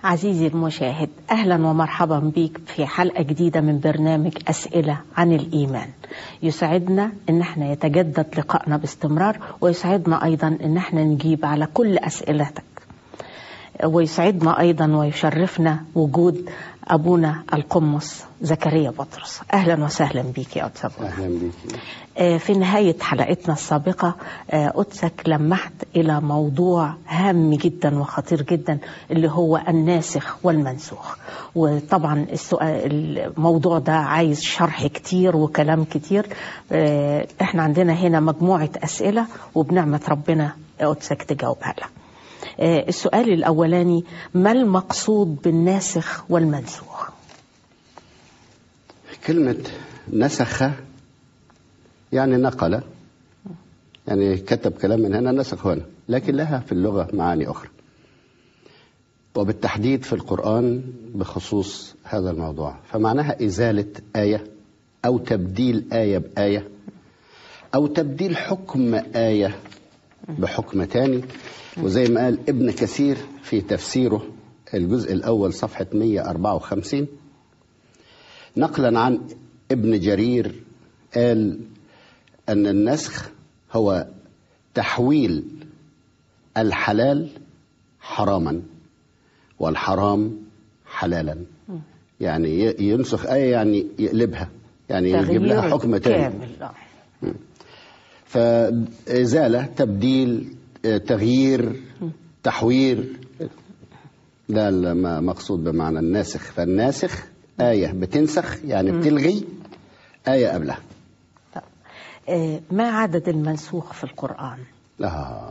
عزيزي المشاهد اهلا ومرحبا بيك في حلقه جديده من برنامج اسئله عن الايمان يسعدنا ان احنا يتجدد لقائنا باستمرار ويسعدنا ايضا ان احنا نجيب على كل اسئلتك ويسعدنا ايضا ويشرفنا وجود ابونا القمص زكريا بطرس اهلا وسهلا بيك يا استاذ اهلا بيك آه، في نهاية حلقتنا السابقة آه، قدسك لمحت إلى موضوع هام جدا وخطير جدا اللي هو الناسخ والمنسوخ وطبعا السؤال الموضوع ده عايز شرح كتير وكلام كتير آه، احنا عندنا هنا مجموعة أسئلة وبنعمة ربنا قدسك تجاوبها لها آه، السؤال الأولاني ما المقصود بالناسخ والمنسوخ كلمة نسخ يعني نقل يعني كتب كلام من هنا نسخ هنا لكن لها في اللغة معاني أخرى وبالتحديد في القرآن بخصوص هذا الموضوع فمعناها إزالة آية أو تبديل آية بآية أو تبديل حكم آية بحكم تاني وزي ما قال ابن كثير في تفسيره الجزء الأول صفحة 154 نقلا عن ابن جرير قال أن النسخ هو تحويل الحلال حراما والحرام حلالا يعني ي- ينسخ آية يعني يقلبها يعني يجيب لها تغيير حكم تاني كامل آه. فإزالة تبديل آه، تغيير تحوير ده المقصود بمعنى الناسخ فالناسخ آية بتنسخ يعني بتلغي آية قبلها طب. آه، ما عدد المنسوخ في القرآن آه.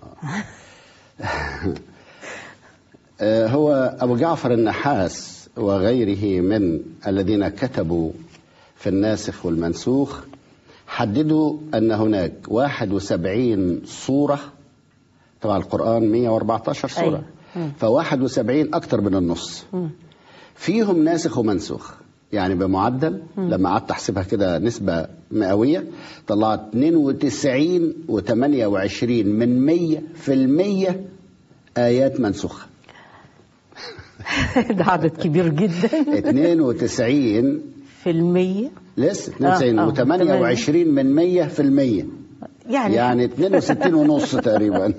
آه، هو أبو جعفر النحاس وغيره من الذين كتبوا في الناسخ والمنسوخ حددوا أن هناك 71 صورة طبعا القرآن 114 صورة أيوة. مم. ف 71 أكتر من النص فيهم ناسخ ومنسوخ يعني بمعدل لما قعدت احسبها كده نسبة مئوية طلعت 92 و28 من 100 في المية آيات منسوخة ده عدد كبير جدا 92 في المية لسه 92 آه، آه، و28 من 100 في المية يعني, يعني 62 ونص تقريبا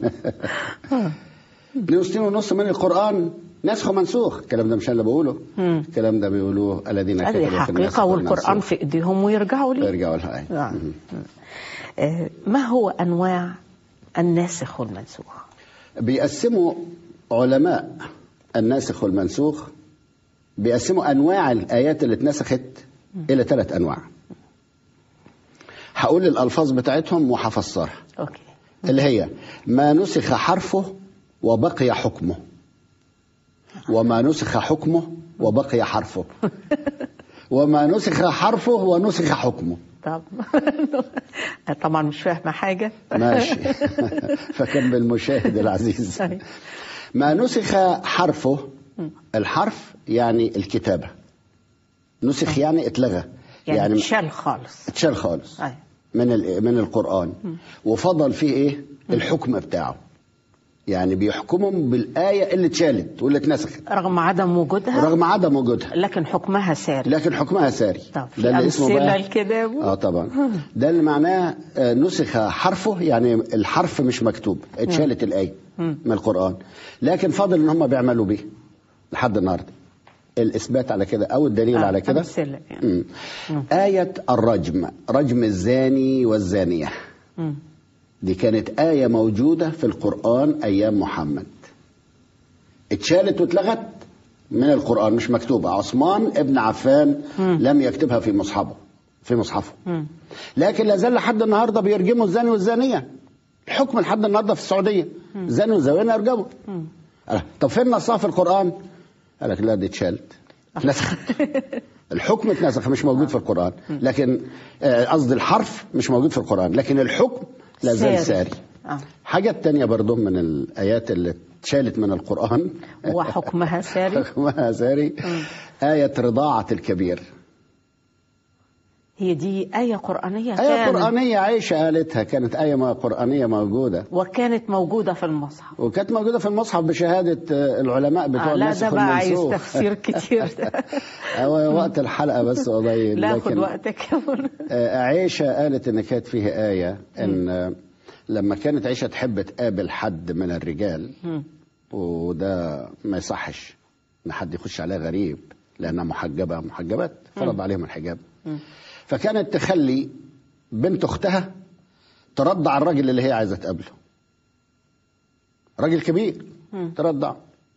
62 ونص من القرآن نسخ ومنسوخ الكلام ده مش انا اللي بقوله مم. الكلام ده بيقولوه الذين هذه كتبوا في النسخ حقيقة والقرآن والمنسوخ. في إيديهم ويرجعوا ليه يرجعوا لها أي. نعم. آه، ما هو أنواع الناسخ والمنسوخ بيقسموا علماء الناسخ والمنسوخ بيقسموا انواع الايات اللي اتنسخت الى ثلاث انواع هقول الالفاظ بتاعتهم وهفسرها أوكي اللي هي ما نسخ حرفه وبقي حكمه وما نسخ حكمه وبقي حرفه وما نسخ حرفه ونسخ حكمه طب طبعا مش فاهمة حاجة ماشي فكان بالمشاهد العزيز أيوة. ما نسخ حرفه الحرف يعني الكتابة نسخ يعني اتلغى يعني, يعني يعني شال خالص اتشال خالص أيوة. من ال- من القرآن وفضل فيه ايه الحكم بتاعه يعني بيحكمهم بالآية اللي اتشالت واللي اتنسخت رغم عدم وجودها رغم عدم وجودها لكن حكمها ساري لكن حكمها ساري طب في ده اللي اسمه أمثلة بقى لكده يا أبو؟ اه طبعا ده اللي معناه آه، نسخ حرفه يعني الحرف مش مكتوب اتشالت الآية من القرآن لكن فاضل ان هم بيعملوا بيه لحد النهارده الإثبات على كده أو الدليل آه، على كده أمثلة يعني. مم. آية الرجم رجم الزاني والزانية مم. دي كانت آية موجودة في القرآن أيام محمد اتشالت واتلغت من القرآن مش مكتوبة عثمان ابن عفان لم يكتبها في مصحفه في مصحفه مم. لكن لا زال لحد النهارده بيرجموا الزاني والزانية الحكم لحد النهارده في السعودية زاني والزانية يرجموا قال، طب فين نصها في القرآن؟ قال لك لا دي اتشالت اتنسخت الحكم اتنسخ مش موجود في القرآن لكن آه، قصدي الحرف مش موجود في القرآن لكن الحكم لا زال ساري آه. حاجة تانية برضو من الآيات اللي اتشالت من القرآن وحكمها ساري حكمها ساري آية رضاعة الكبير هي دي آية قرآنية آية كانت قرآنية عائشة قالتها كانت آية ما- قرآنية موجودة وكانت موجودة في المصحف وكانت موجودة في المصحف بشهادة آه، العلماء بتوع آه لا الناسخ ده بقى عايز والمنسوخ تفسير كتير ده هو وقت الحلقة بس قليل لا خد لكن وقتك يا منى. آه، عائشة قالت إن كانت فيه آية إن آه، لما كانت عائشة تحب تقابل حد من الرجال مم. وده ما يصحش إن حد يخش عليها غريب لأنها محجبة محجبات فرض عليهم الحجاب مم. فكانت تخلي بنت أختها ترضع الراجل اللي هي عايزة تقابله راجل كبير مم. ترضع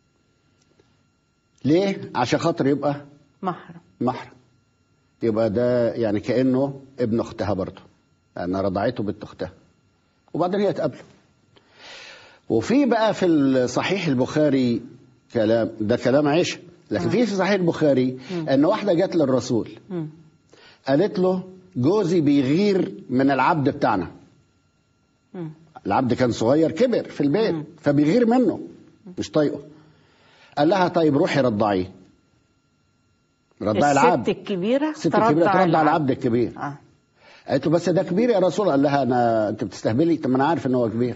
ليه؟ عشان خاطر يبقى محرم محرم يبقى ده يعني كأنه ابن أختها برضه لأن رضعته بنت أختها وبعدين هي تقابله وفي بقى في صحيح البخاري كلام ده كلام عائشة لكن في في صحيح البخاري أن واحدة جت للرسول مم. قالت له جوزي بيغير من العبد بتاعنا مم. العبد كان صغير كبر في البيت فبيغير منه مش طايقه قال لها طيب روحي رضعيه رضعي العبد الست الكبيرة الست الكبيره ترضع العبد الكبير آه. قالت له بس ده كبير يا رسول الله. قال لها انا انت بتستهبلي طب ما انا عارف ان هو كبير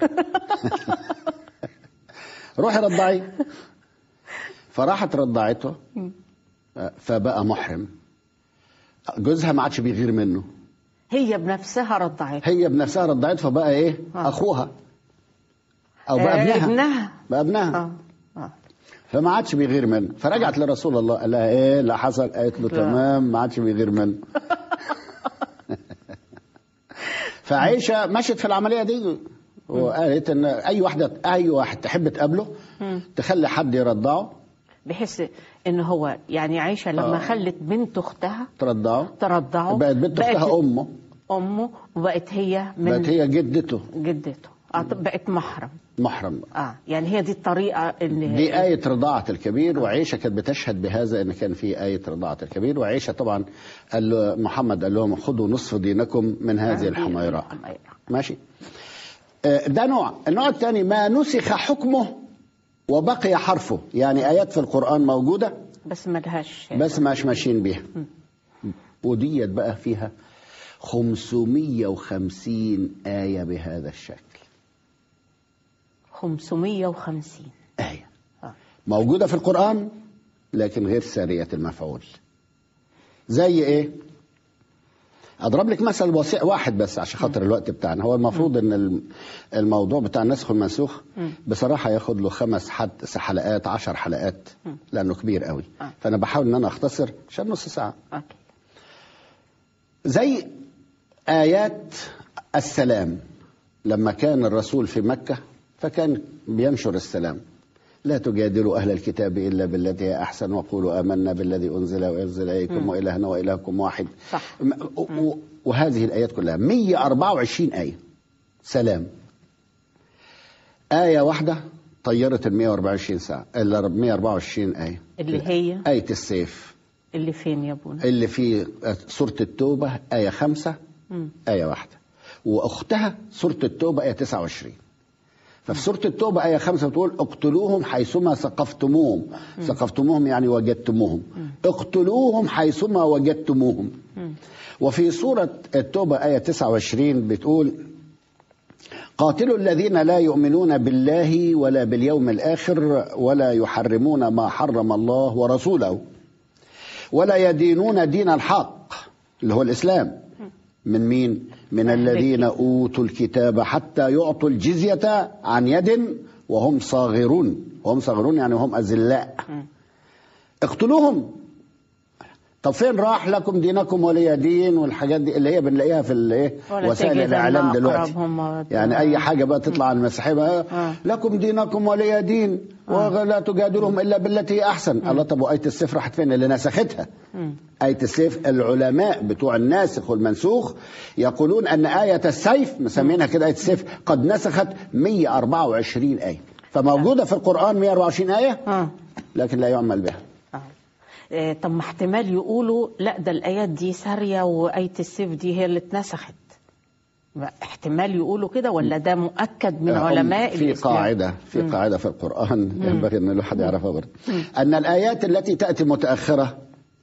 روحي رضعيه فراحت رضعته فبقى محرم جوزها ما عادش بيغير منه هي بنفسها رضعته هي بنفسها رضعته فبقى ايه آه. اخوها او بقى آه، ابنها ابنها بقى ابنها اه اه فما عادش بيغير منه فرجعت لرسول الله قال لها ايه اللي حصل قالت له لا. تمام ما عادش بيغير منه فعائشه مشت في العمليه دي وقالت ان اي واحده اي واحد تحب تقابله مم. تخلي حد يرضعه بحيث ان هو يعني عائشه لما آه. خلت بنت اختها ترضعه ترضعه بقت بنت اختها امه امه وبقت هي من بقت هي جدته جدته آه، طب بقت محرم محرم اه يعني هي دي الطريقه اللي دي آية رضاعة الكبير وعيشة كانت بتشهد بهذا إن كان في آية رضاعة الكبير وعيشة طبعا قال له محمد قال لهم خذوا نصف دينكم من هذه الحميراء الحميراء. ماشي آه، ده نوع النوع الثاني ما نسخ حكمه وبقي حرفه يعني آيات في القرآن موجودة بس ملهاش بس مش ماشيين بيها وديت بقى فيها 550 آية بهذا الشكل 550 آية آه. موجودة في القرآن لكن غير سارية المفعول زي ايه اضرب لك مثل وسيع واحد بس عشان خاطر الوقت بتاعنا هو المفروض ان الم- الموضوع بتاع النسخ والمنسوخ بصراحه ياخد له خمس حد حلقات عشر حلقات لانه كبير قوي آه. فانا بحاول ان انا اختصر عشان نص ساعه اوكي زي آيات السلام لما كان الرسول في مكة فكان بينشر السلام لا تجادلوا أهل الكتاب إلا بالتي هي أحسن وقولوا آمنا بالذي أنزل وأنزل إليكم وإلهنا وإلهكم واحد صح. م- و- و- وهذه الآيات كلها 124 آية سلام آية واحدة طيرت ال 124 ساعة ال 124 آية اللي هي آية السيف اللي فين يا ابونا اللي في سورة التوبة آية خمسة مم. آية واحدة وأختها سورة التوبة آية 29 ففي سورة التوبة آية خمسة بتقول اقتلوهم حيثما ثقفتموهم ثقفتموهم يعني وجدتموهم اقتلوهم حيثما وجدتموهم وفي سورة التوبة آية 29 بتقول قاتلوا الذين لا يؤمنون بالله ولا باليوم الآخر ولا يحرمون ما حرم الله ورسوله ولا يدينون دين الحق اللي هو الإسلام من مين؟ من أهل الذين الكتاب. أوتوا الكتاب حتى يعطوا الجزية عن يد وهم صاغرون وهم صاغرون يعني هم أذلاء مم. اقتلوهم طب فين راح لكم دينكم ولي دين والحاجات دي اللي هي بنلاقيها في الايه ولا وسائل تجدن الاعلام دلوقتي أقربهم مودة. يعني اي حاجه بقى تطلع عن المسيحيه بقى آه. لكم دينكم ولي دين ولا تجادلهم الا بالتي هي احسن الله طب وايه السيف راحت فين اللي نسختها مم. آية السيف العلماء بتوع الناسخ والمنسوخ يقولون أن آية السيف مسمينها كده آية السيف قد نسخت 124 آية فموجودة في القرآن 124 آية اه لكن لا يعمل بها آه. آه، طب ما احتمال يقولوا لا ده الايات دي ساريه وايه السيف دي هي اللي اتنسخت ما احتمال يقولوا كده ولا ده مؤكد من هم علماء في الإسلام؟ قاعدة في قاعدة في القرآن ينبغي أن الواحد يعرفها برضه أن الآيات التي تأتي متأخرة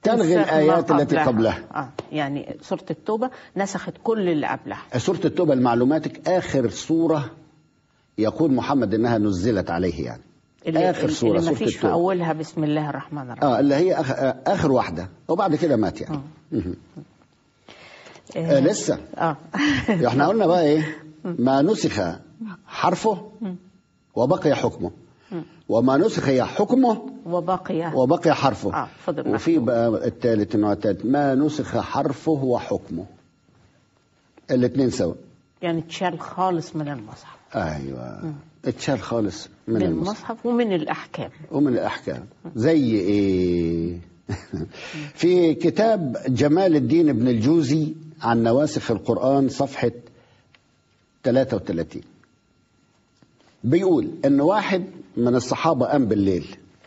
تلغي نسخ ما الآيات التي قبلها آه. يعني سورة التوبة نسخت كل اللي قبلها سورة التوبة لمعلوماتك آخر سورة يقول محمد إنها نزلت عليه يعني اللي آخر سورة اللي ما سورة فيش في التوبة أولها بسم الله الرحمن الرحيم آه اللي هي آخ... آخر واحدة وبعد كده مات يعني مهم. آه آه. لسه آه. احنا قلنا بقى ايه ما نسخ حرفه وبقي حكمه وما نسخ حكمه وبقي وبقي حرفه آه، فضل وفي بقى الثالث النوع الثالث ما نسخ حرفه وحكمه الاثنين سوا يعني اتشال خالص من المصحف ايوه اتشال خالص من من المصحف المصحف ومن الأحكام ومن الاحكام زي ايه في كتاب جمال الدين ابن الجوزي عن نواسخ القرآن صفحة 33 بيقول ان واحد من الصحابة قام بالليل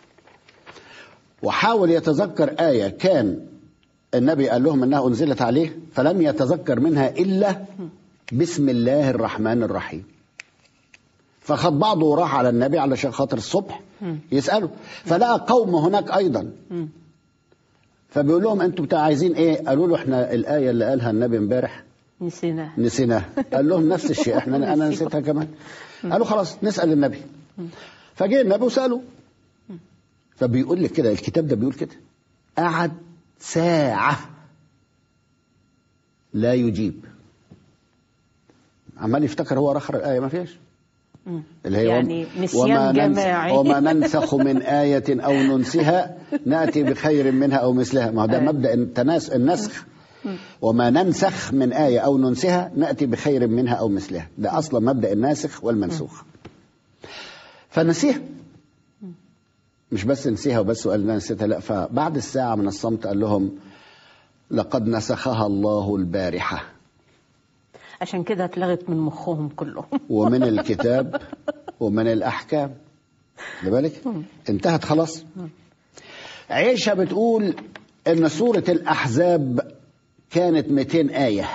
وحاول يتذكر آية كان النبي قال لهم انها انزلت عليه فلم يتذكر منها الا بسم الله الرحمن الرحيم فخد بعضه وراح على النبي علشان خاطر الصبح يسأله فلقى قوم هناك أيضا فبيقول لهم أنتوا بتاع عايزين إيه قالوا له إحنا الآية اللي قالها النبي امبارح نسيناه نسيناها قال لهم نفس الشيء احنا انا نسيتها كمان قالوا خلاص نسال النبي فجه النبي وساله فبيقول لك كده الكتاب ده بيقول كده قعد ساعه لا يجيب عمال يفتكر هو اخر الايه ما فيش مم. اللي هي يعني وم- نسيان وما ننسخ, جماعي. وما ننسخ من آية أو ننسها نأتي بخير منها أو مثلها ما هو ده آه. مبدأ التناس النسخ وما ننسخ من آية أو ننسها نأتي بخير منها أو مثلها ده أصلا مبدأ الناسخ والمنسوخ فنسيها مش بس نسيها وبس وقال أنا نسيتها لا فبعد الساعة من الصمت قال لهم لقد نسخها الله البارحة عشان كده اتلغت من مخهم كلهم ومن الكتاب ومن الأحكام خلي بالك انتهت خلاص عيشة بتقول ان سورة الأحزاب كانت 200 آية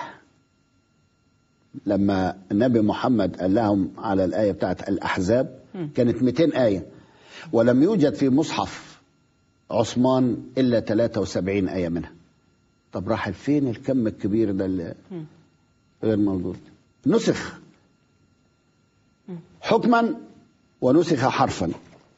لما النبي محمد قال لهم على الآية بتاعت الأحزاب كانت 200 آية ولم يوجد في مصحف عثمان إلا 73 آية منها طب راح فين الكم الكبير ده اللي غير موجود نسخ حكما ونسخ حرفا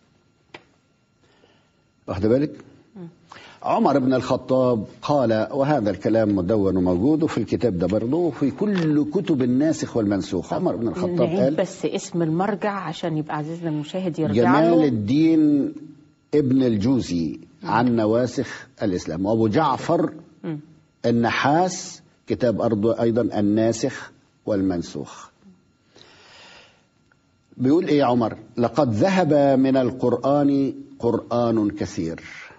واخد بالك عمر بن الخطاب قال وهذا الكلام مدون وموجود وفي الكتاب ده برضه وفي كل كتب الناسخ والمنسوخ عمر بن الخطاب نعيد قال بس اسم المرجع عشان يبقى عزيزنا المشاهد يرجع جمال له الدين ابن الجوزي عن نواسخ الإسلام وأبو جعفر مم. النحاس كتاب أرض أيضا الناسخ والمنسوخ بيقول إيه يا عمر لقد ذهب من القرآن قرآن كثير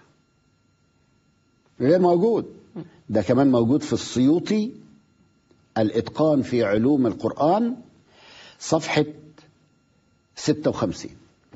غير موجود ده كمان موجود في السيوطي الإتقان في علوم القرآن صفحة 56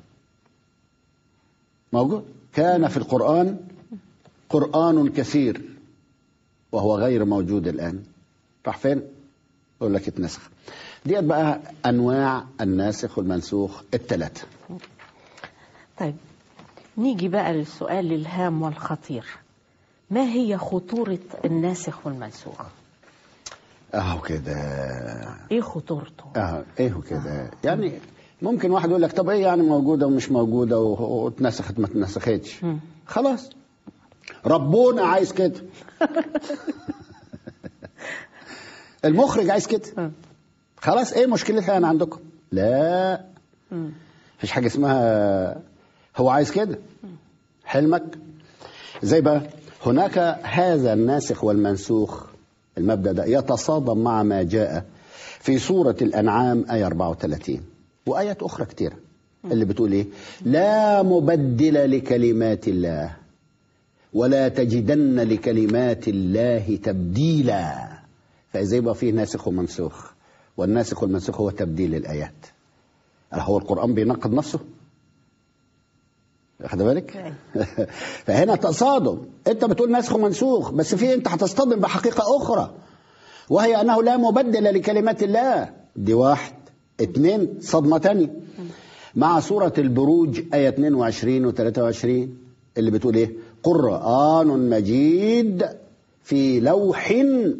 موجود كان في القرآن قرآن كثير وهو غير موجود الآن راح فين؟ يقول لك اتنسخ ديت بقى أنواع الناسخ والمنسوخ الثلاثة طيب نيجي بقى للسؤال الهام والخطير ما هي خطورة الناسخ والمنسوخ اهو كده ايه خطورته اهو ايه كده يعني ممكن واحد يقول لك طب ايه يعني موجوده ومش موجوده و- واتنسخت ما اتنسختش مم. خلاص ربنا عايز كده المخرج عايز كده مم. خلاص ايه مشكلتها يعني عندكم لا مم. مفيش حاجه اسمها هو عايز كده حلمك زي بقى هناك هذا الناسخ والمنسوخ المبدا ده يتصادم مع ما جاء في سوره الانعام ايه 34 وايات اخرى كتيره اللي بتقول ايه لا مبدل لكلمات الله ولا تجدن لكلمات الله تبديلا فإذا يبقى فيه ناسخ ومنسوخ والناسخ والمنسوخ هو تبديل الآيات هل هو القرآن بينقض نفسه واخد بالك فهنا تصادم انت بتقول ناسخ ومنسوخ بس في انت هتصطدم بحقيقة أخرى وهي أنه لا مبدل لكلمات الله دي واحد اتنين صدمة تانية مع سورة البروج آية 22 و 23 اللي بتقول ايه قرآن مجيد في لوح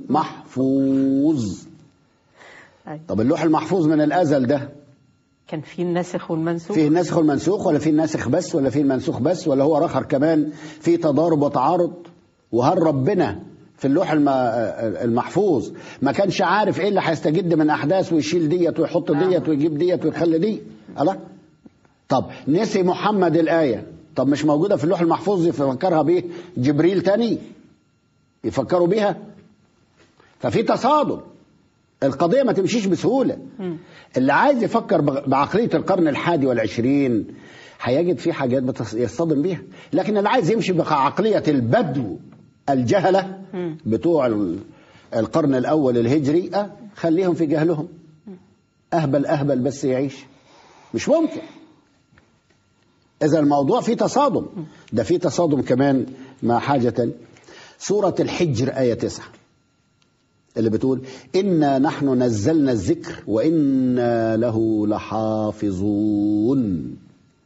محفوظ أي. طب اللوح المحفوظ من الأزل ده كان في الناسخ والمنسوخ فيه الناسخ والمنسوخ ولا فيه الناسخ بس ولا فيه المنسوخ بس ولا هو رخر كمان فيه تضارب وتعارض وهل ربنا في اللوح الم- المحفوظ ما كانش عارف ايه اللي هيستجد من احداث ويشيل ديت ويحط نعم. ديت ويجيب ديت ويخلي دي الله طب نسي محمد الايه طب مش موجوده في اللوح المحفوظ يفكرها بيه جبريل تاني يفكروا بيها ففي تصادم القضيه ما تمشيش بسهوله اللي عايز يفكر بغ- بعقليه القرن الحادي والعشرين هيجد في حاجات بتص- يصطدم بيها لكن اللي عايز يمشي بعقليه البدو الجهله بتوع ال- القرن الاول الهجري أه خليهم في جهلهم اهبل اهبل بس يعيش مش ممكن اذا الموضوع فيه تصادم ده فيه تصادم كمان مع حاجه تانية. سوره الحجر ايه تسعة اللي بتقول إنا نحن نزلنا الذكر وإنا له لحافظون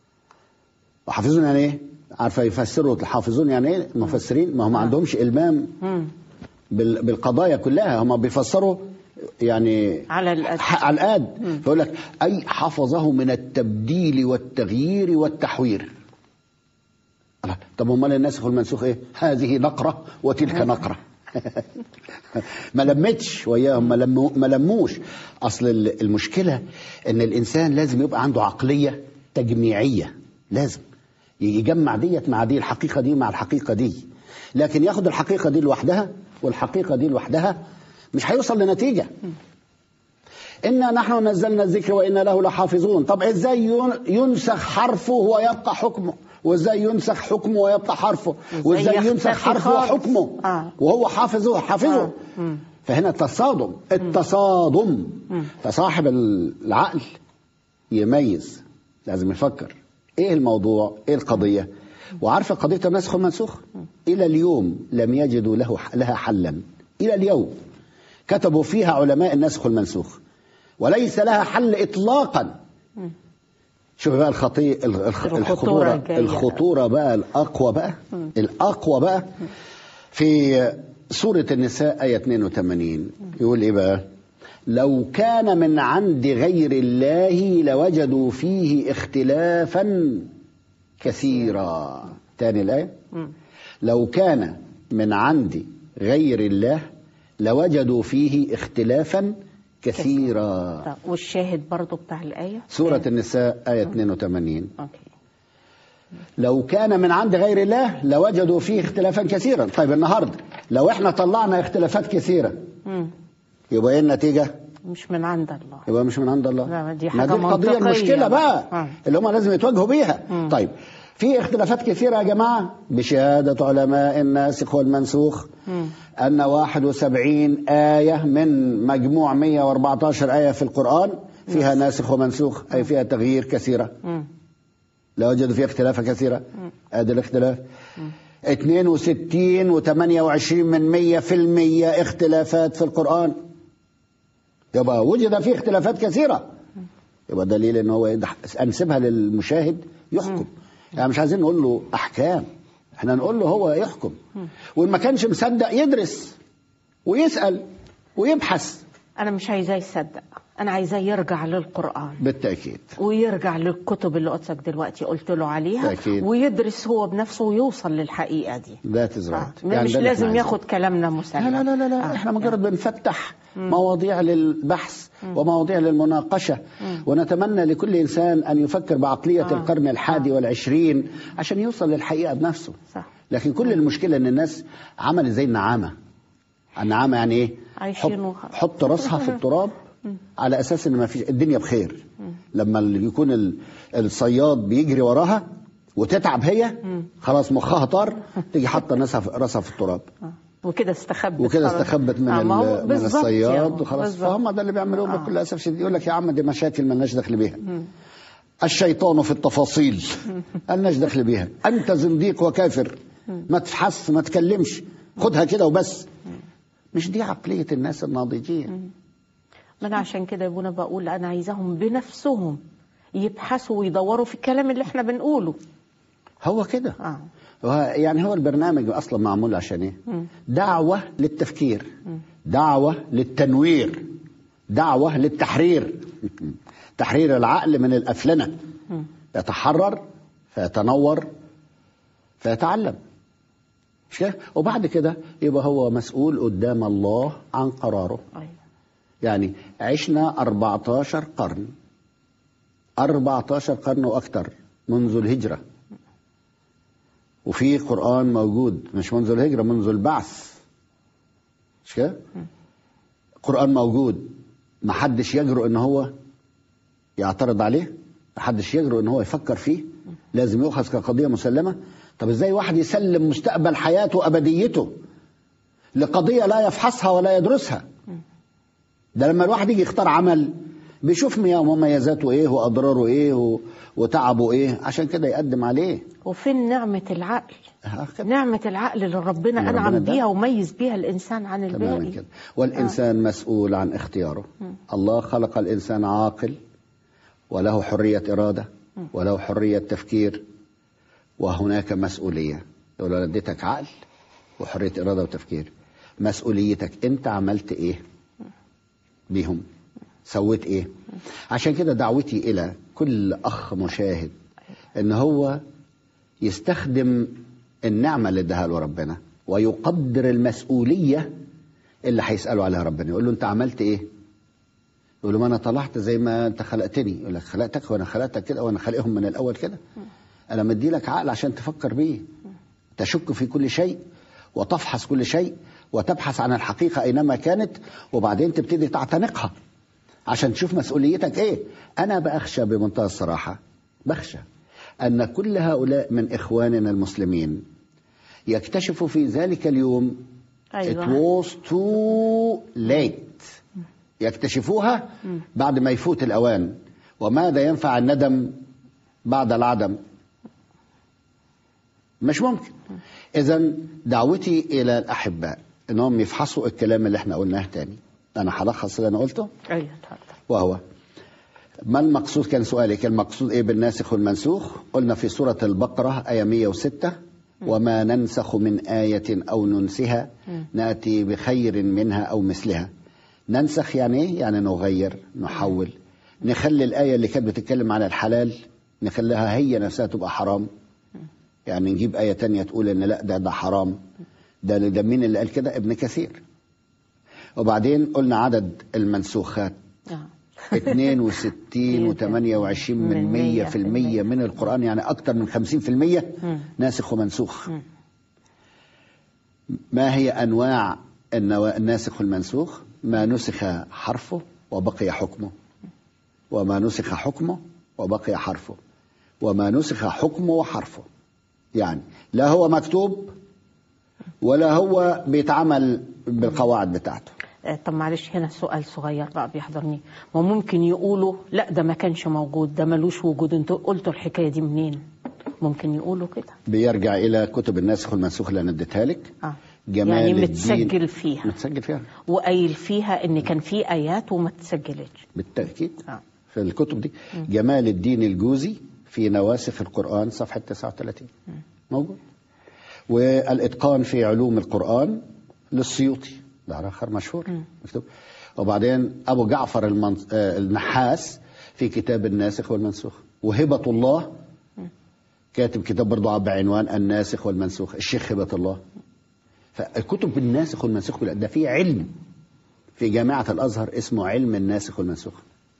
وحافظون يعني إيه؟ عارفة يفسروا الحافظون يعني إيه؟ المفسرين ما هم ما عندهمش إلمام مم. بال- بالقضايا كلها هم بيفسروا يعني على الأد ح- على الآد فيقول لك أي حفظه من التبديل والتغيير والتحوير الله. طب امال الناسخ والمنسوخ ايه؟ هذه نقره وتلك نقره. ما لمتش وياهم ما, لمو ما لموش اصل ال- المشكله ان الانسان لازم يبقى عنده عقليه تجميعيه لازم يجمع ديت مع دي الحقيقه دي مع الحقيقه دي لكن ياخد الحقيقه دي لوحدها والحقيقه دي لوحدها مش هيوصل لنتيجه إنا نحن نزلنا الذكر وإنا له لحافظون طب إزاي ين- ينسخ حرفه ويبقى حكمه وإزاي ينسخ حكمه ويبقى حرفه وإزاي يختفي ينسخ حرفه خالص. وحكمه آه. وهو حافظه حافظه آه. مم. فهنا التصادم التصادم فصاحب العقل يميز لازم يفكر ايه الموضوع ايه القضيه وعارفه قضيه النسخ والمنسوخ الى اليوم لم يجدوا له لها حلا الى اليوم كتبوا فيها علماء النسخ والمنسوخ وليس لها حل اطلاقا شوف بقى الخطي الخ- الخ- الخطورة الخطوره الجاية. الخطوره بقى الاقوى بقى الاقوى بقى في سوره النساء ايه 82 يقول ايه بقى لو كان من عند غير الله لوجدوا فيه اختلافا كثيرا تاني الايه لو كان من عند غير الله لوجدوا فيه اختلافا كثيرا طب والشاهد برضو بتاع الآية سورة النساء آية 82 أوكي لو كان من عند غير الله لوجدوا فيه اختلافا كثيرا طيب النهاردة لو احنا طلعنا اختلافات كثيرة مم. يبقى ايه النتيجة مش من عند الله يبقى مش من عند الله لا، دي ما حاجة دي القضية منطقية المشكلة بقى آه. اللي هم لازم يتواجهوا بيها طيب في اختلافات كثيرة يا جماعة بشهادة علماء الناسخ والمنسوخ أن 71 آية من مجموع 114 آية في القرآن فيها ناسخ ومنسوخ أي فيها تغيير كثيرة مم. لوجدوا فيها اختلافا كثيرة ادي الاختلاف 62 و28 من 100 في المية اختلافات في القرآن يبقى وجد فيه اختلافات كثيرة يبقى دليل ان هو يدح- انسبها للمشاهد يحكم يعني مش عايزين نقول له احكام احنا نقول له هو يحكم وان ما كانش مصدق يدرس ويسأل ويبحث أنا مش عايزاه يصدق أنا عايزاه يرجع للقرآن بالتأكيد ويرجع للكتب اللي قدسك دلوقتي قلت له عليها أكيد. ويدرس هو بنفسه ويوصل للحقيقة دي ذات آه. right. مش ده اللي لازم احنا ياخد كلامنا مسلم لا لا لا لا, لا. آه. احنا مجرد بنفتح مواضيع للبحث ومواضيع للمناقشة ونتمنى لكل إنسان أن يفكر بعقلية آه. القرن الحادي والعشرين عشان يوصل للحقيقة بنفسه صح لكن كل المشكلة أن الناس عملت زي النعامة النعامة يعني إيه عايشين حط, وخ- حط راسها في التراب على أساس أن ما فيش الدنيا بخير لما ال- يكون ال- الصياد بيجري وراها وتتعب هي خلاص مخها طار تيجي حاطه ناسها في- راسها في التراب آه. وكده استخبت وكده خلاص. استخبت من, آه، ما هو ال- من بالظبط الصياد يعني. وخلاص بالظبط. فهم ده اللي بيعملوه آه. بكل اسف شديد يقول لك يا عم دي مشاكل مالناش دخل بيها الشيطان في التفاصيل مالناش دخل بيها انت زنديق وكافر ما تفحص ما تكلمش خدها كده وبس مش دي عقليه الناس الناضجين ما انا عشان كده يا ابونا بقول انا عايزاهم بنفسهم يبحثوا ويدوروا في الكلام اللي احنا بنقوله هو كده اه وه- يعني هو البرنامج اصلا معمول عشان ايه مم. دعوه للتفكير دعوه للتنوير دعوه للتحرير تحرير العقل من الافلنه مم. يتحرر فيتنور فيتعلم مش كده وبعد كده يبقى هو مسؤول قدام الله عن قراره ايوه يعني عشنا 14 قرن 14 قرن واكثر منذ الهجره وفي قران موجود مش منذ الهجره منذ البعث مش كده قران موجود ما حدش يجرؤ ان هو يعترض عليه ما حدش يجرؤ ان هو يفكر فيه لازم يؤخذ كقضيه مسلمه طب ازاي واحد يسلم مستقبل حياته وابديته لقضيه لا يفحصها ولا يدرسها ده لما الواحد يجي يختار عمل بيشوف ميا- مميزاته ايه واضراره ايه و- وتعبه ايه عشان كده يقدم عليه وفين نعمة العقل ها كده. نعمة العقل اللي ربنا اللي أنعم ربنا اداها. بيها وميز بيها الإنسان عن تماما الباقي كده والانسان مسؤول عن اختياره الله خلق الانسان عاقل وله حريه اراده وله حريه تفكير وهناك مسؤوليه لو أنا اديتك عقل وحريه اراده وتفكير مسؤوليتك انت عملت ايه بيهم سويت ايه عشان كده دعوتي الى كل اخ مشاهد ان هو يستخدم النعمه اللي اداها له ربنا ويقدر المسؤوليه اللي هيساله عليها ربنا يقول له انت عملت ايه يقول له ما انا طلعت زي ما انت خلقتني يقول لك خلقتك وانا خلقتك كده وانا خلقهم من الاول كده انا مدي لك عقل عشان تفكر بيه تشك في كل شيء وتفحص كل شيء وتبحث عن الحقيقه اينما كانت وبعدين تبتدي تعتنقها عشان تشوف مسؤوليتك ايه انا بخشى بمنتهى الصراحه بخشى ان كل هؤلاء من اخواننا المسلمين يكتشفوا في ذلك اليوم أيوة. it was too late يكتشفوها بعد ما يفوت الأوان وماذا ينفع الندم بعد العدم مش ممكن إذا دعوتي إلى الأحباء إنهم يفحصوا الكلام اللي احنا قلناه تاني أنا هلخص اللي أنا قلته أيوة اتفضل وهو ما المقصود كان سؤالك المقصود ايه بالناسخ والمنسوخ قلنا في سورة البقرة آية 106 وما ننسخ من آية أو ننسها نأتي بخير منها أو مثلها ننسخ يعني ايه يعني نغير نحول نخلي الآية اللي كانت بتتكلم عن الحلال نخليها هي نفسها تبقى حرام يعني نجيب آية تانية تقول إن لا ده ده حرام ده ده مين اللي قال كده ابن كثير وبعدين قلنا عدد المنسوخات آه. 62 و28 من 100 في المية من القرآن يعني أكثر من 50 في المية ناسخ ومنسوخ ما هي أنواع النوا- الناسخ والمنسوخ ما نسخ حرفه وبقي حكمه وما نسخ حكمه وبقي حرفه وما نسخ حكمه وحرفه يعني لا هو مكتوب ولا هو بيتعمل بالقواعد بتاعته آه، طب معلش هنا سؤال صغير بقى بيحضرني وممكن يقولوا لا ده ما كانش موجود ده ملوش وجود انتوا قلتوا الحكايه دي منين ممكن يقولوا كده بيرجع الى كتب الناسخ والمنسوخ اللي انا اديتها لك اه جمال يعني الدين- متسجل فيها متسجل فيها وقايل فيها ان كان في ايات وما اتسجلتش بالتاكيد اه في الكتب دي جمال الدين الجوزي في نواسخ القران صفحه 39 موجود والاتقان في علوم القران للسيوطي ده اخر مشهور مكتوب وبعدين ابو جعفر المن... آه، النحاس في كتاب الناسخ والمنسوخ وهبه الله كاتب كتاب برضه بعنوان الناسخ والمنسوخ الشيخ هبه الله فالكتب الناسخ والمنسوخ كلها ده في علم في جامعة الأزهر اسمه علم الناسخ والمنسوخ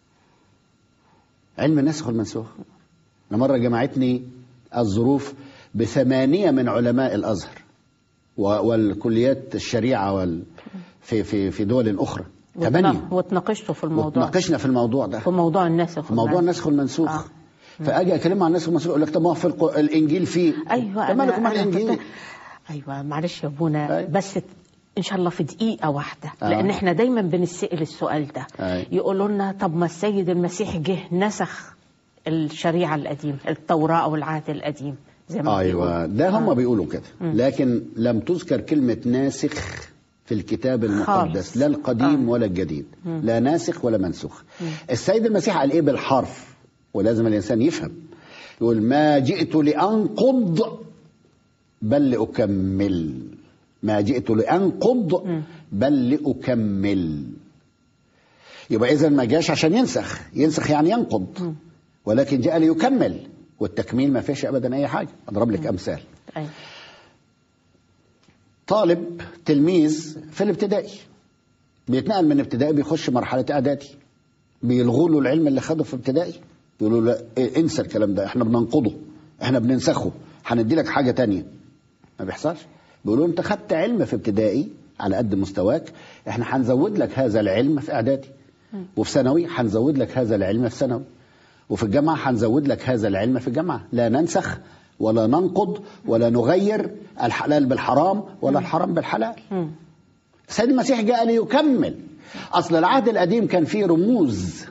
علم الناسخ والمنسوخ أنا مرة جمعتني الظروف بثمانية من علماء الأزهر و- والكليات الشريعة وال في في في دول أخرى ثمانية واتناقشتوا في الموضوع وتناقشنا في الموضوع ده في موضوع الناسخ في موضوع الناسخ والمنسوخ آه. فاجي اكلمه عن الناسخ والمنسوخ يقول لك طب ما هو في الق- الانجيل فيه ايوه طب مالكم أنا- مع أنا الانجيل كنت- ايوه معلش يا ابونا أيوة. بس ان شاء الله في دقيقه واحده آه. لان احنا دايما بنسال السؤال ده أيوة. يقولوا لنا طب ما السيد المسيح جه نسخ الشريعه القديمه التوراه او العهد القديم زي ما ايوه بيقولوا. ده هم آه. بيقولوا كده لكن لم تذكر كلمه ناسخ في الكتاب المقدس خالص. لا القديم آه. ولا الجديد لا ناسخ ولا منسوخ السيد المسيح قال ايه بالحرف ولازم الانسان يفهم يقول ما جئت لأنقض بل لأكمل ما جئت لأنقض بل لأكمل يبقى إذا ما جاش عشان ينسخ ينسخ يعني ينقض ولكن جاء ليكمل والتكميل ما فيش أبدا أي حاجة أضرب لك أمثال أي. طالب تلميذ في الابتدائي بيتنقل من ابتدائي بيخش مرحلة إعدادي بيلغوا له العلم اللي خده في ابتدائي يقولوا له لا إيه انسى الكلام ده احنا بننقضه احنا بننسخه هندي لك حاجة تانية ما بيحصلش بيقولوا انت خدت علم في ابتدائي على قد مستواك احنا هنزود لك هذا العلم في اعدادي وفي ثانوي هنزود لك هذا العلم في ثانوي وفي الجامعة هنزود لك هذا العلم في الجامعة لا ننسخ ولا ننقض ولا نغير الحلال بالحرام ولا الحرام بالحلال مم. سيد المسيح جاء ليكمل اصل العهد القديم كان فيه رموز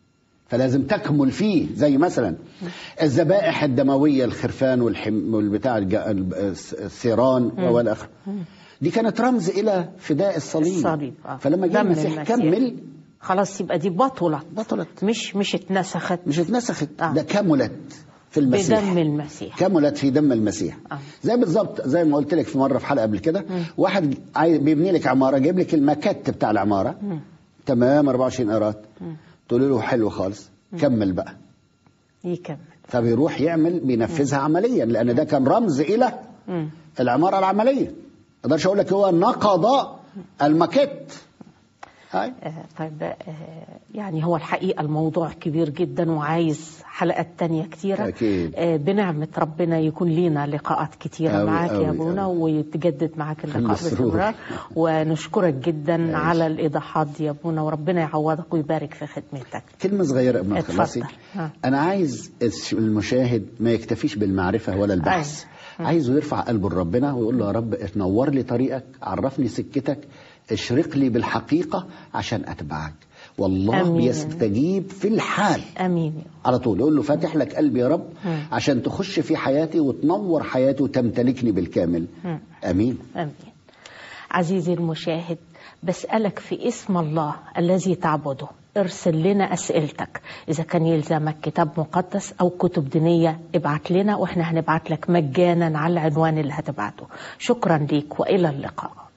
فلازم تكمل فيه زي مثلا الذبائح الدمويه الخرفان والحم والبتاع الج- الب- الثيران والى اخره دي كانت رمز الى فداء الصليب الصليب آه. فلما جه دم المسيح كمل خلاص يبقى دي بطلت بطلت مش مش اتنسخت مش اتنسخت آه. ده كملت في المسيح بدم المسيح كملت في دم المسيح آه. زي بالظبط زي ما قلت لك في مره في حلقه قبل كده واحد عاي- بيبني لك عماره جايب لك الماكت بتاع العماره تمام 24 قيراط تقول له حلو خالص كمل بقى يكمل فبيروح يعمل بينفذها عمليا لان ده كان رمز الى مم. العماره العمليه ما اقدرش اقول لك هو نقض الماكت هاي آه، طيب آه، يعني هو الحقيقة الموضوع كبير جدا وعايز حلقات تانية كتيرة أكيد. آه، بنعمة ربنا يكون لينا لقاءات كتيرة أوي، معاك أوي، يا ابونا أوي. ويتجدد معاك اللقاء مسرور. باستمرار ونشكرك جدا على الإيضاحات دي يا ابونا وربنا يعوضك ويبارك في خدمتك كلمة صغيرة قبل ما اتفضل. تخلصي ها. أنا عايز المشاهد ما يكتفيش بالمعرفة ولا البحث عايزه يرفع قلبه لربنا ويقول له يا رب تنور لي طريقك عرفني سكتك اشرق لي بالحقيقة عشان أتبعك والله آمين. بيستجيب في الحال امين يا على طول يقول له فاتح لك قلبي يا رب عشان تخش في حياتي وتنور حياتي وتمتلكني بالكامل امين امين عزيزي المشاهد بسالك في اسم الله الذي تعبده ارسل لنا اسئلتك اذا كان يلزمك كتاب مقدس او كتب دينيه ابعت لنا واحنا هنبعت لك مجانا على العنوان اللي هتبعته شكرا ليك والى اللقاء